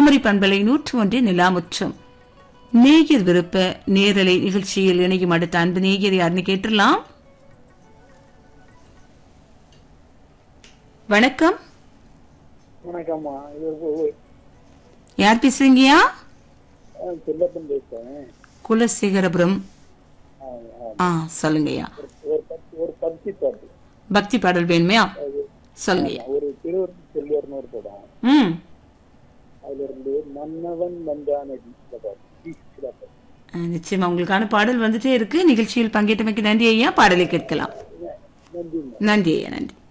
குமரி பண்பலை நூற்று ஒன்றிய நிலாமுற்றம் நேயர் விருப்ப நேரலை நிகழ்ச்சியில் இணையும் அடுத்த அன்பு நேயர் யாருன்னு கேட்டுடலாம் வணக்கம் வணக்கம்மா இது ஒரு- யார் பேசுறீங்கயா ஆ, செல்லப்பன் பேசுறேன் குலசேகரபுரம் ஆ, ஆ. ஆ சொல்லுங்கய்யா ஒரு பத்து ஒரு பக்தி பாட்டு பக்தி பாடல் வேணுமையா சொல்லுங்கய்யா ஒரு திருவர் செல்வர்னு ஒரு படம் ம் அதுல இருந்து மன்னவன் வந்தானடி இந்த பாட்டு இந்த பாட்டு. அஹ், நிச்சயமா உங்களுக்கான பாடல் வந்துட்டே இருக்கு நிகழ்ச்சியில் பங்கேற்றமைக்கு நன்றி ஐயா பாடலை கேட்கலாம் நன்றிங்க நன்றி ஐயா நன்றி